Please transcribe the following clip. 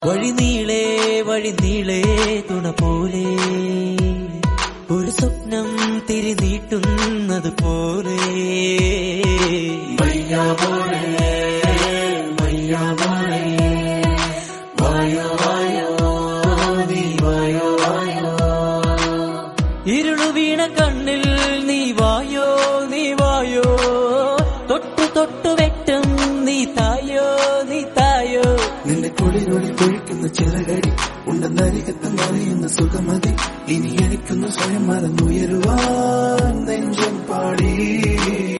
വഴിനീളേ വഴിനീളേ തുണ പോലെ ഒരു സ്വപ്നം തിരിനീട്ടുന്നത് പോലെ മയ്യാമോളെ മയ്യാമോളെ വായോ വായോ നീ വായോ വായോ ഇരുളു വീണ കണ്ണിൽ നീ വായോ നീ വായോ തൊട്ടു തൊട്ടു വെട്ടും നീ തായോ നീ തായോ നിന്റെ കുളിരൊളി കൊഴിക്കുന്ന ചിറകടി ഉണ്ടെന്നരികത്ത് മറിയുന്ന സുഖമതി ഇനി എനിക്കൊന്ന് സ്വയം മറന്നുയരുവാൻ നെഞ്ചം പാടി